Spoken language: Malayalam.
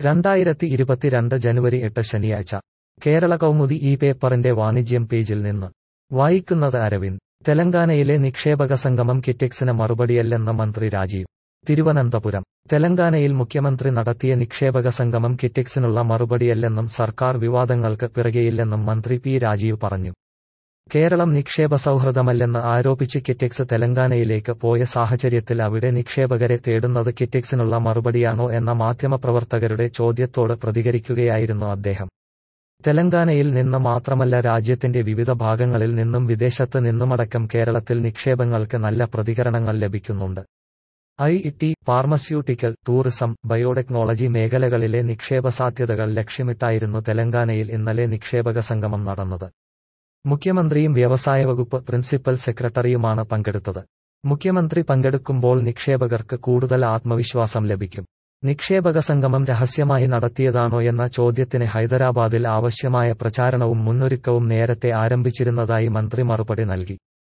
രണ്ടായിരത്തി ഇരുപത്തിരണ്ട് ജനുവരി എട്ട് ശനിയാഴ്ച കേരള കൗമുദി ഈ പേപ്പറിന്റെ വാണിജ്യം പേജിൽ നിന്ന് വായിക്കുന്നത് അരവിന്ദ് തെലങ്കാനയിലെ നിക്ഷേപക സംഗമം കിറ്റെക്സിന് മറുപടിയല്ലെന്ന് മന്ത്രി രാജീവ് തിരുവനന്തപുരം തെലങ്കാനയിൽ മുഖ്യമന്ത്രി നടത്തിയ നിക്ഷേപക സംഗമം കിറ്റെക്സിനുള്ള മറുപടിയല്ലെന്നും സർക്കാർ വിവാദങ്ങൾക്ക് പിറകെയില്ലെന്നും മന്ത്രി പി രാജീവ് പറഞ്ഞു കേരളം നിക്ഷേപ സൗഹൃദമല്ലെന്ന് ആരോപിച്ച് കിറ്റെക്സ് തെലങ്കാനയിലേക്ക് പോയ സാഹചര്യത്തിൽ അവിടെ നിക്ഷേപകരെ തേടുന്നത് കിറ്റെക്സിനുള്ള മറുപടിയാണോ എന്ന മാധ്യമപ്രവർത്തകരുടെ ചോദ്യത്തോട് പ്രതികരിക്കുകയായിരുന്നു അദ്ദേഹം തെലങ്കാനയിൽ നിന്ന് മാത്രമല്ല രാജ്യത്തിന്റെ വിവിധ ഭാഗങ്ങളിൽ നിന്നും വിദേശത്ത് നിന്നുമടക്കം കേരളത്തിൽ നിക്ഷേപങ്ങൾക്ക് നല്ല പ്രതികരണങ്ങൾ ലഭിക്കുന്നുണ്ട് I T pharmaceutical tourism biotechnology മേഖലകളിലെ നിക്ഷേപ സാധ്യതകൾ ലക്ഷ്യമിട്ടായിരുന്നു തെലങ്കാനയിൽ ഇന്നലെ നിക്ഷേപക സംഗമം നടന്നത് മുഖ്യമന്ത്രിയും വ്യവസായ വകുപ്പ് പ്രിൻസിപ്പൽ സെക്രട്ടറിയുമാണ് പങ്കെടുത്തത് മുഖ്യമന്ത്രി പങ്കെടുക്കുമ്പോൾ നിക്ഷേപകർക്ക് കൂടുതൽ ആത്മവിശ്വാസം ലഭിക്കും നിക്ഷേപക സംഗമം രഹസ്യമായി നടത്തിയതാണോ എന്ന ചോദ്യത്തിന് ഹൈദരാബാദിൽ ആവശ്യമായ പ്രചാരണവും മുന്നൊരുക്കവും നേരത്തെ ആരംഭിച്ചിരുന്നതായി മന്ത്രി മറുപടി നൽകി